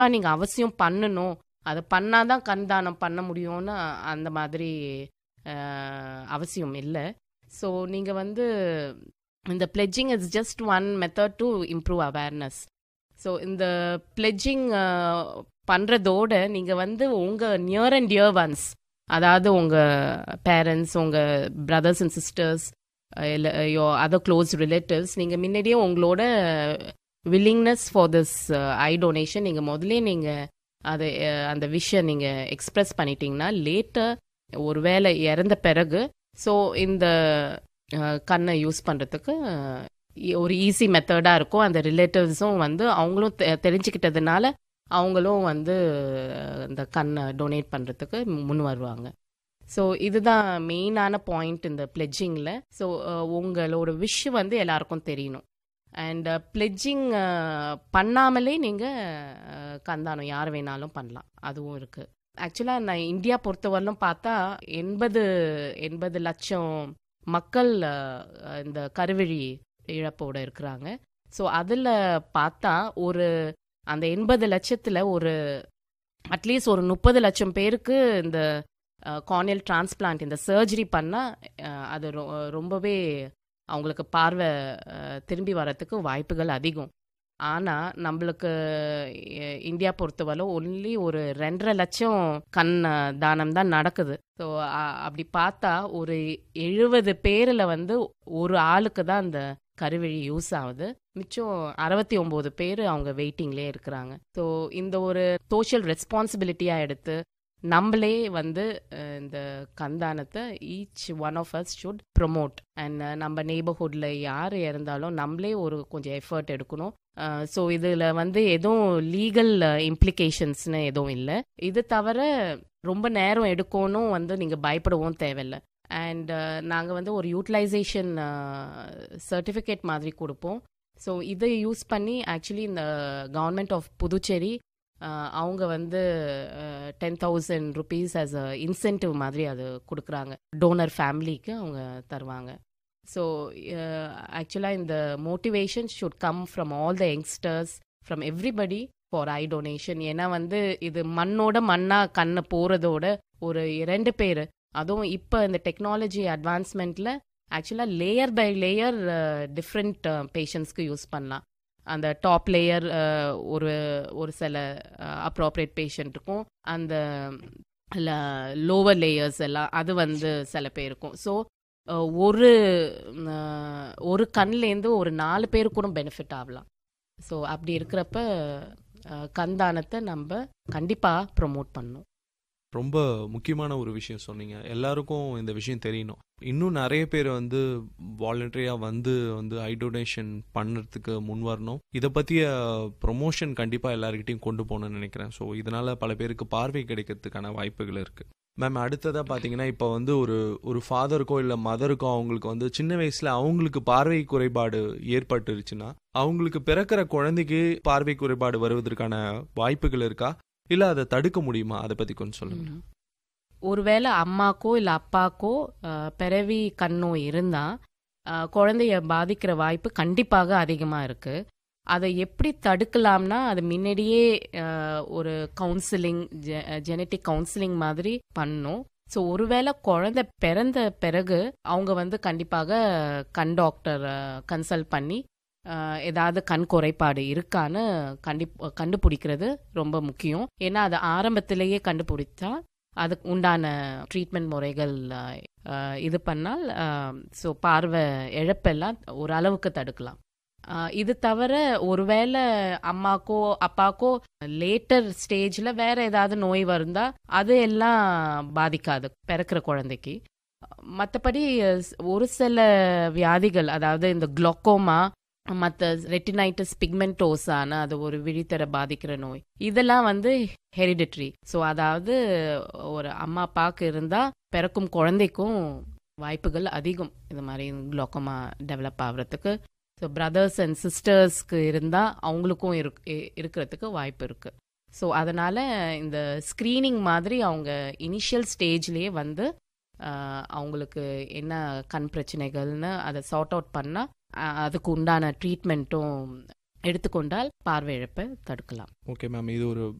நீங்கள் அவசியம் பண்ணணும் அதை பண்ணாதான் கண் தானம் பண்ண முடியும்னு அந்த மாதிரி அஹ், அவசியம் இல்லை ஸோ நீங்கள் வந்து இந்த pledging is just one method to improve awareness so இந்த பிளெட்ஜிங் பண்ணுறதோட நீங்கள் வந்து உங்கள் நியர் அண்ட் டியர் ஒன்ஸ் அதாவது உங்கள் பேரண்ட்ஸ் உங்கள் பிரதர்ஸ் அண்ட் சிஸ்டர்ஸ் இல்லை யோ அதர் க்ளோஸ் ரிலேட்டிவ்ஸ் நீங்கள் முன்னாடியே உங்களோட willingness for this eye donation நீங்கள் முதலே நீங்கள் அதை அஹ், அந்த விஷயம் நீங்கள் எக்ஸ்பிரஸ் பண்ணிட்டீங்கன்னா லேட்டர் ஒருவேளை இறந்த பிறகு ஸோ இந்த அஹ், கண்ணை யூஸ் பண்ணுறதுக்கு ஒரு ஈஸி மெத்தடாக இருக்கும் அந்த ரிலேட்டிவ்ஸும் வந்து அவங்களும் தெ- தெரிஞ்சுக்கிட்டதுனால அவங்களும் வந்து அஹ், இந்த கண்ணை டொனேட் பண்ணுறதுக்கு முன் வருவாங்க ஸோ இதுதான் மெயினான பாயிண்ட் இந்த பிளெட்ஜிங்கில் ஸோ உங்களோட விஷ் வந்து எல்லாருக்கும் தெரியணும் அண்ட் பிளெட்ஜிங் பண்ணாமலே நீங்கள் கந்தானம் யார் வேணாலும் பண்ணலாம் அதுவும் இருக்குது ஆக்சுவலாக நான் இந்தியா பொறுத்தவரையிலும் பார்த்தா எண்பது எண்பது லட்சம் மக்கள் அஹ், இந்த கருவழி இழப்போட இருக்கிறாங்க ஸோ அதில் பார்த்தா ஒரு அந்த எண்பது லட்சத்தில் ஒரு அட்லீஸ்ட் ஒரு முப்பது லட்சம் பேருக்கு இந்த கார்னியல் டிரான்ஸ்பிளான்ட் இந்த சர்ஜரி பண்ணால் அது ரொ- ரொம்பவே அவங்களுக்கு பார்வை அஹ், திரும்பி வரத்துக்கு வாய்ப்புகள் அதிகம் ஆனால் நம்மளுக்கு அஹ், இந்தியா பொறுத்தவரை ஒன்லி ஒரு ரெண்டரை லட்சம் கண் அஹ், தானம் தான் நடக்குது ஸோ அப்படி பார்த்தா ஒரு எழுபது பேரில் வந்து ஒரு ஆளுக்கு தான் அந்த கருவழி யூஸ் ஆகுது மிச்சம் அறுபத்தி ஒம்பது பேர் அவங்க வெயிட்டிங்லேயே இருக்கிறாங்க ஸோ இந்த ஒரு சோஷியல் ரெஸ்பான்சிபிலிட்டியாக எடுத்து நம்மளே வந்து அஹ், இந்த கந்தானத்தை each one of us should promote and நம்ம நெய்பர்ஹுட்டில் யார் இருந்தாலும் நம்மளே ஒரு கொஞ்சம் எஃபர்ட் எடுக்கணும் ஸோ இதில் வந்து எதுவும் லீகல் இம்ப்ளிகேஷன்ஸ்னு எதுவும் இல்லை இது தவிர ரொம்ப நேரம் எடுக்கணும் வந்து நீங்கள் பயப்படவும் தேவையில்லை அண்ட் நாங்கள் வந்து ஒரு யூட்டிலைசேஷன் சர்டிஃபிகேட் மாதிரி கொடுப்போம் ஸோ இதை யூஸ் பண்ணி ஆக்சுவலி இந்த கவர்மெண்ட் ஆஃப் புதுச்சேரி அஹ், அவங்க வந்து ten thousand rupees as a incentive மாதிரி அது கொடுக்குறாங்க டோனர் ஃபேமிலிக்கு அவங்க தருவாங்க ஸோ ஆக்சுவலாக இந்த motivation should come from all the youngsters from everybody for eye donation ஏன்னா வந்து இது மண்ணோட மண்ணாக கண்ணு போகிறதோட ஒரு இரண்டு பேர் அதுவும் இப்போ இந்த டெக்னாலஜி அட்வான்ஸ்மெண்ட்டில் ஆக்சுவலாக லேயர் பை லேயர் டிஃப்ரெண்ட் பேஷண்ட்ஸ்க்கு யூஸ் பண்ணலாம் அந்த டாப் லேயர் ஒரு ஒரு சில அப்ராப்ரியேட் பேஷண்ட்டுக்கும் அந்த லோவர் லேயர்ஸ் எல்லாம் அது வந்து சில பேருக்கும் ஸோ ஒரு அஹ், ஒரு கண்லேருந்து ஒரு நாலு பேருக்கு கூட பெனிஃபிட் ஆகலாம் ஸோ அப்படி இருக்கிறப்ப அஹ், கண்தானத்தை நம்ம கண்டிப்பாக ப்ரொமோட் பண்ணணும் ரொம்ப முக்கியமான ஒரு விஷயம் சொன்னீங்க எல்லாருக்கும் இந்த விஷயம் தெரியணும் இன்னும் நிறைய பேர் வந்து வாலண்டரியா வந்து வந்து ஐ டொனேஷன் பண்ணுறதுக்கு முன் வரணும் இதை பற்றிய ப்ரொமோஷன் கண்டிப்பாக எல்லாருக்கிட்டையும் கொண்டு போகணும்னு நினைக்கிறேன் ஸோ இதனால பல பேருக்கு பார்வை கிடைக்கிறதுக்கான வாய்ப்புகள் இருக்கு மேம் அடுத்ததாக பார்த்தீங்கன்னா இப்போ வந்து ஒரு ஒரு ஃபாதருக்கோ இல்லை மதருக்கோ அவங்களுக்கு வந்து சின்ன வயசில் அவங்களுக்கு பார்வை குறைபாடு ஏற்பட்டுருச்சுன்னா அவங்களுக்கு பிறக்கிற குழந்தைக்கு பார்வை குறைபாடு வருவதற்கான வாய்ப்புகள் இருக்கா இல்லை அதை தடுக்க முடியுமா அதை பற்றி கொஞ்சம் சொல்லுங்க ம்ஹும். ஒருவேளை அம்மாக்கோ இல்லை அப்பாக்கோ அஹ், பிறவி கண்ணோ இருந்தால் குழந்தைய பாதிக்கிற வாய்ப்பு கண்டிப்பாக அதிகமாக இருக்கு அதை எப்படி தடுக்கலாம்னா அது முன்னாடியே அஹ், ஒரு கவுன்சிலிங் ஜெனட்டிக் கவுன்சிலிங் மாதிரி பண்ணும் ஸோ ஒருவேளை குழந்தை பிறந்த பிறகு அவங்க வந்து கண்டிப்பாக கண் டாக்டர் கன்சல்ட் பண்ணி அஹ், ஏதாவது கண் குறைபாடு இருக்கான்னு கண்டி கண்டுபிடிக்கிறது ரொம்ப முக்கியம் ஏன்னா அது ஆரம்பத்திலேயே கண்டுபிடிச்சா அதுக்கு உண்டான ட்ரீட்மெண்ட் முறைகள் அஹ், அஹ், இது பண்ணால் ஸோ பார்வை இழப்பெல்லாம் ஓரளவுக்கு தடுக்கலாம் அஹ், இது தவிர ஒருவேளை அம்மாக்கோ அப்பாக்கோ லேட்டர் ஸ்டேஜில் வேற ஏதாவது நோய் வருந்தா அது எல்லாம் பாதிக்காது பிறக்கிற குழந்தைக்கு மற்றபடி ஒரு சில வியாதிகள் அதாவது இந்த குளோக்கோமா மற்ற ரெட்டினைட்டிஸ் பிக்மெண்டோஸான அது ஒரு விழித்தர பாதிக்கிற நோய் இதெல்லாம் வந்து ஹெரிடிட்ரி ஸோ அதாவது ஒரு அம்மா அப்பாவுக்கு இருந்தால் பிறக்கும் குழந்தைக்கும் வாய்ப்புகள் அதிகம் இது மாதிரி குளோக்கோமா டெவலப் ஆகுறதுக்கு ஸோ பிரதர்ஸ் அண்ட் சிஸ்டர்ஸ்க்கு இருந்தால் அவங்களுக்கும் இருக் இ- இருக்கிறதுக்கு வாய்ப்பு இருக்குது ஸோ அதனால் இந்த ஸ்க்ரீனிங் மாதிரி அவங்க இனிஷியல் ஸ்டேஜ்லேயே வந்து ஆஹ், அவங்களுக்கு என்ன கண் பிரச்சனைகள்னு அதை சார்ட் அவுட் பண்ணால் அதுக்கு உண்டான ட்ரீட்மெண்ட்டும் எடுத்துக்கொண்டால் பார்வை இழப்பை தடுக்கலாம் ஓகே மேம் இது ஒரு